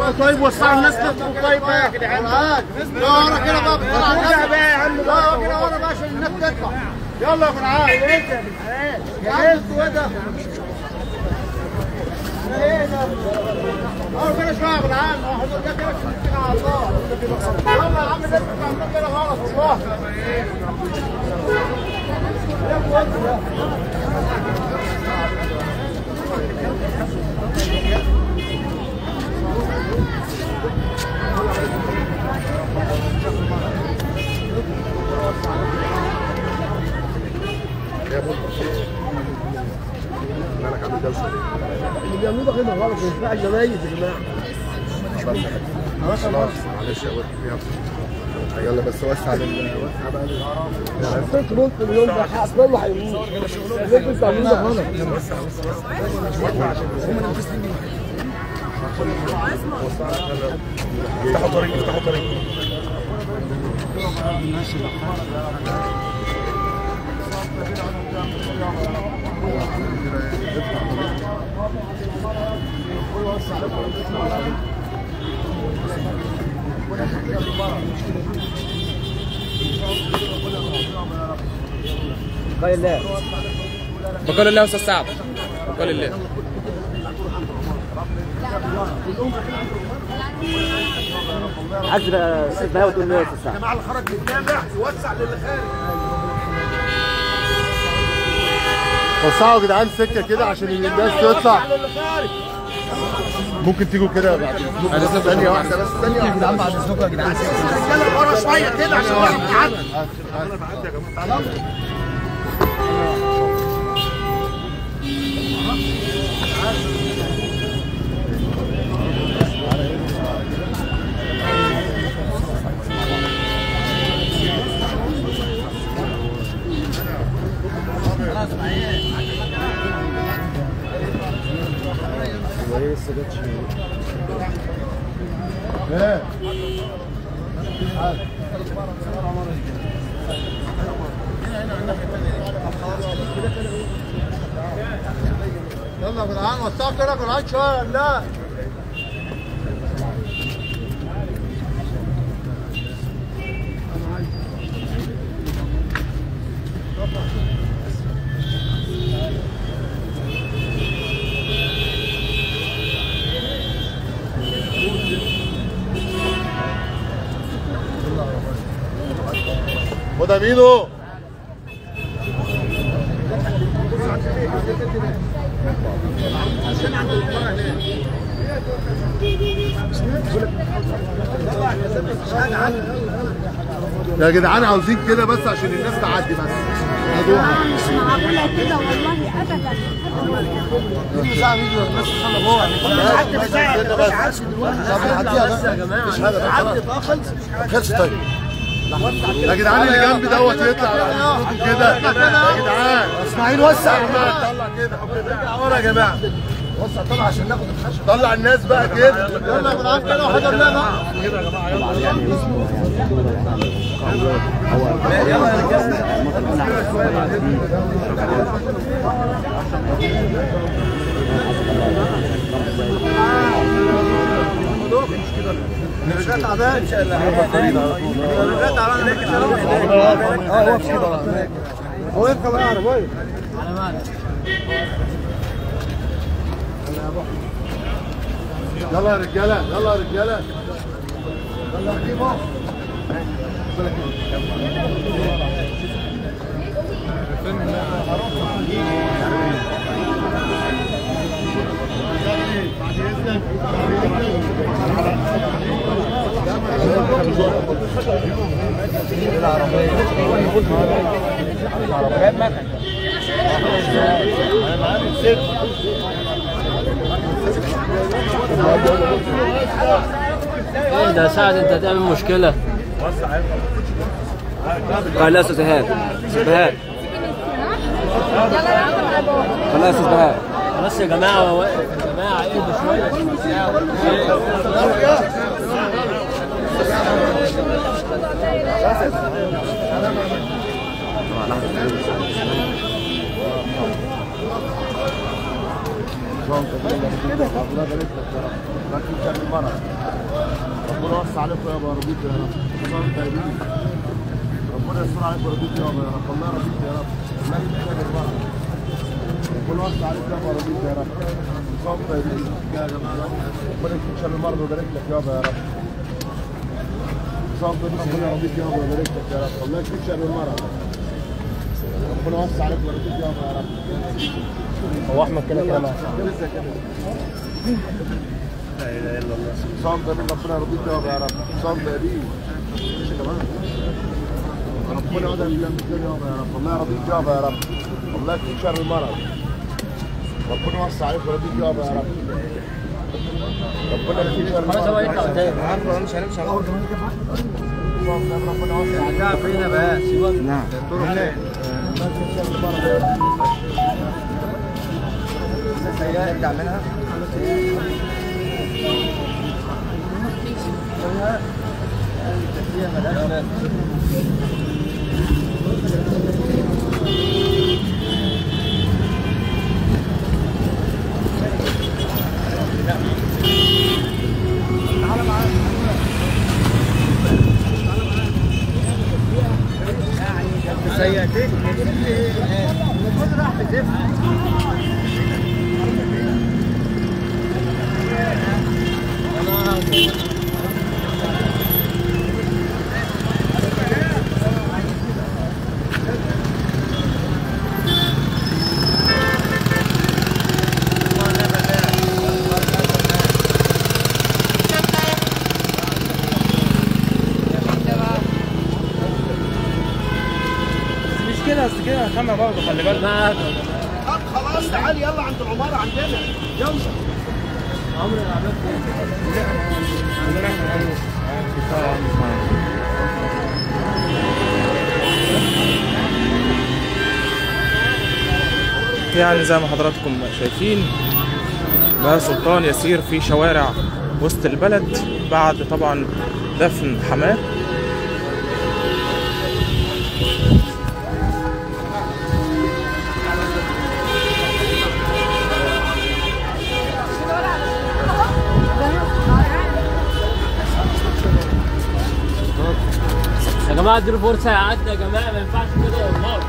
بقى طيب وسعوا الناس تدخل طيب بقى يا جدعان لا ورا كده بقى بسرعه بقى يا عم لا كده ورا بقى عشان الناس تطلع يلا يا جدعان ايه ده يا عم انتوا ايه ده ايه ده اه كده شويه يا جدعان اه حضور كده كده كده على الله يلا يا عم الناس بتعمل كده غلط والله اللي بيعملوه ده كده غلط ما ينفعش جمايز يا جماعه خلاص معلش يا ولد يلا يلا بس وسع لل وسع بقى لل- كنت ممكن اليوم ده اصلا له هيموت اللي انتوا بتعملوه ده غلط افتحوا طريق افتحوا طريق بقى الله بقول الله يا استاذ سعد بقول الله عايز سيب بقى وتقول له يا استاذ سعد جماعه اللي خرج للجامع يوسع للي خارج وسعوا يا جدعان سكه كده عشان الناس تطلع ممكن تيجوا كده بعد اذنكم ثانيه واحده بس ثانيه واحده يا جدعان بعد اذنكم يا جدعان رجاله ورا شويه كده عشان نعرف نعدي ايه يلا يا جدعان وسعوا كده يا جدعان شويه لا وده مينو يا جدعان عاوزين كده بس عشان الناس تعدي بس آه، مش معقولة كده والله أبدا خلص طيب يا جدعان اللي جنبي دوت يطلع كده يا جدعان اسماعيل وسع طلع كده ورا يا جماعه وسع طلع عشان ناخد الخشب طلع الناس بقى كده يلا يا جدعان كده وحضر لنا بقى هو يركب العربية يلا يا رجاله يلا يا رجاله يلا يا كيمو ايه ده سعد انت هتعمل مشكله قال لا استاذ ايهاب استاذ بهاء خلاص يا استاذ بهاء بس يا جماعه هو واقف يا جماعه اهدوا شويه نظام كده الله يبارك لك يا رب لكن كان المرض ربنا يوسع عليكم يا ابو ربيك يا رب نظام طيبين ربنا يستر عليكم وربيك يا رب يا رب الله يرضيك يا رب الله يكون المرض ربنا يوسع عليكم يا ابو ربيك يا رب نظام طيبين يا جماعه ربنا يكون شر المرض ويبارك لك يا يا رب نظام طيبين ربنا يرضيك يا رب ويبارك لك يا رب الله يكون شر المرض ربنا يوسع عليكم وربيك يا يا رب هو احمد كده كده مع صام طيبين ربنا يرضيك يا رب يا رب صام طيبين ماشي كمان ربنا يقعد بالله من كده يا رب يا رب الله يرضيك يا رب يا رب الله يكفيك شر المرض ربنا يوسع عليك ويرضيك يا رب يا رب ربنا يكفيك شر خلاص هو يطلع المرض قدام عارفه مش هنمشي على صام طيبين ربنا يوسع عليك فينا بقى سيبك نعم الله يكفيك شر المرض ارجع منها مش كده اصل كده خامة برضه خلي بالك ما طب خلاص تعال يلا عند العمارة عندنا يلا عمري ما عملت عندنا احنا يعني زي ما حضراتكم شايفين بقى سلطان يسير في شوارع وسط البلد بعد طبعا دفن حماه يا جماعه اديله فرصه يعدي يا جماعه ما ينفعش كده والله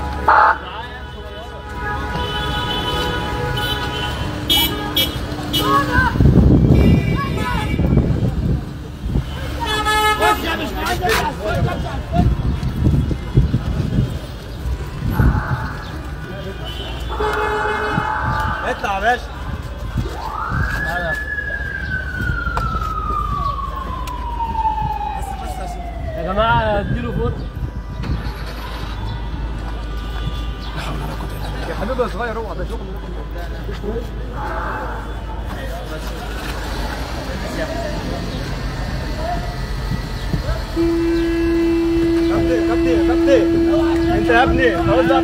اطلع يا باشا يا جماعه اديله فرصه يا حبيبي يا صغير اوعى ده شغل كابتن كابتن انت يا ابني خلاص بقى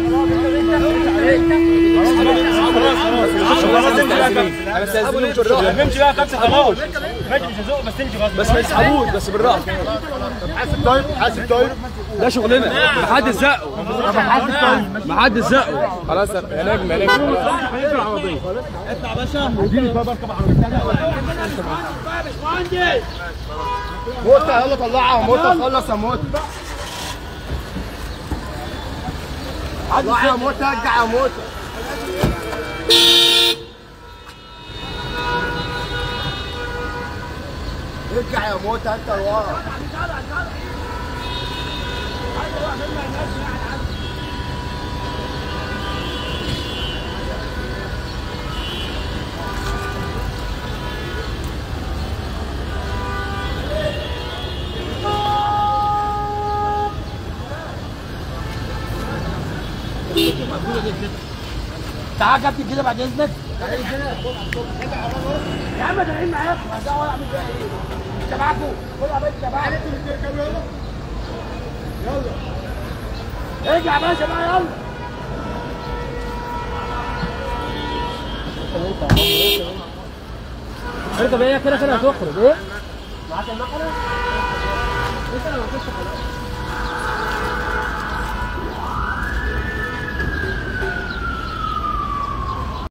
امشي بقى خمسه خلاص ماشي مش هزوق بس امشي غصب بس ما يسحبوش بس بالراحه حاسب طيب حاسب طيب ده شغلنا ما حدش زقه ما حدش زقه خلاص يا نجم يا نجم موتة يلا طلعها موتة خلص يا موتة طلعها يا موتة ارجع يا موتة ارجع يا موتة انت لورا تعال يا كابتن كده بعد اذنك يا عم ده معاكم ده ولا اعمل فيها ايه انت معاكم كل عباد شباب يلا ارجع يا باشا بقى يلا اركب ايه كده كده هتخرج ايه؟ معاك المكنه؟ انت لو ما كنتش خلاص